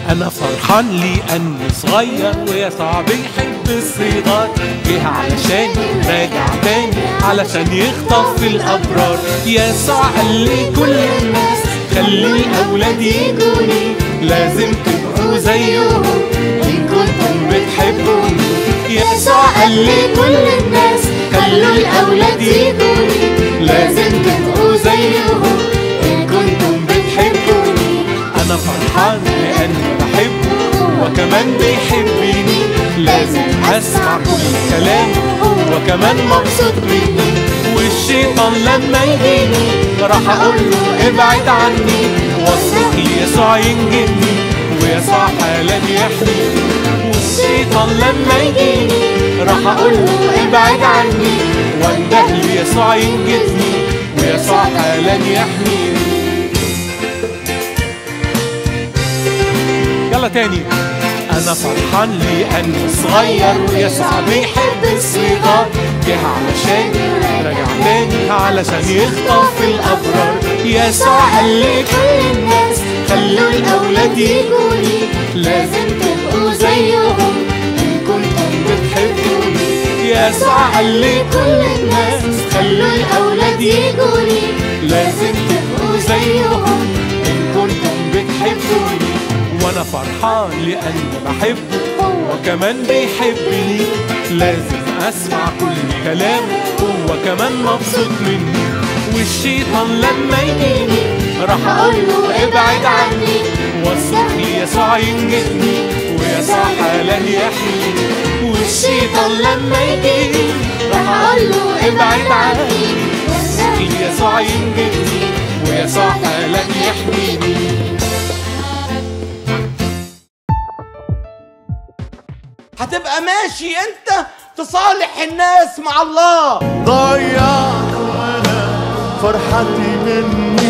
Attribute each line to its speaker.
Speaker 1: انا فرحان لاني صغير ويسوع بيحب الصغار جه علشان راجع تاني علشان يخطف في الابرار يسوع قال لكل الناس خلي الاولاد يجوني لازم تبقوا زيهم ان كنتم بتحبوني يسوع قال لكل الناس خلوا الاولاد يجوني لازم تبقوا زيهم ان كنتم بتحبوني انا فرحان لاني بحبه هو كمان بيحبني لازم اسمع كل كلامه هو كمان مبسوط مني والشيطان لما يجيني راح اقول له ابعد عني واثق يسوع ينجدني ويسوع حالا يحميني والشيطان لما يجيني راح اقول له ابعد عني وانده ليسوع ينجدني ويسوع حالا يحميني يلا تاني انا فرحان لاني صغير ويسوع بيحب الصغار جه علشان راجع تاني علشان يخطف في الابرار يسوع قال لكل الناس خلوا الاولاد يجوني لازم تبقوا زيهم ان كنتم بتحبوني يسوع قال لكل الناس خلوا الاولاد يجوني لازم تبقوا زيهم ان كنتم بتحبوني وانا فرحان لاني بحبه هو كمان بيحبني لازم اسمع كل كلامه هو كمان مبسوط مني والشيطان لما يجيني راح اقول له ابعد عني واثق يسوع ينجدني ويسوع حالا يحييني والشيطان لما يجيني راح اقول له ابعد عني واثق يسوع ينجدني ويسوع حالا يحميني
Speaker 2: هتبقى ماشي انت تصالح الناس مع الله
Speaker 3: ضيعت وانا فرحتي مني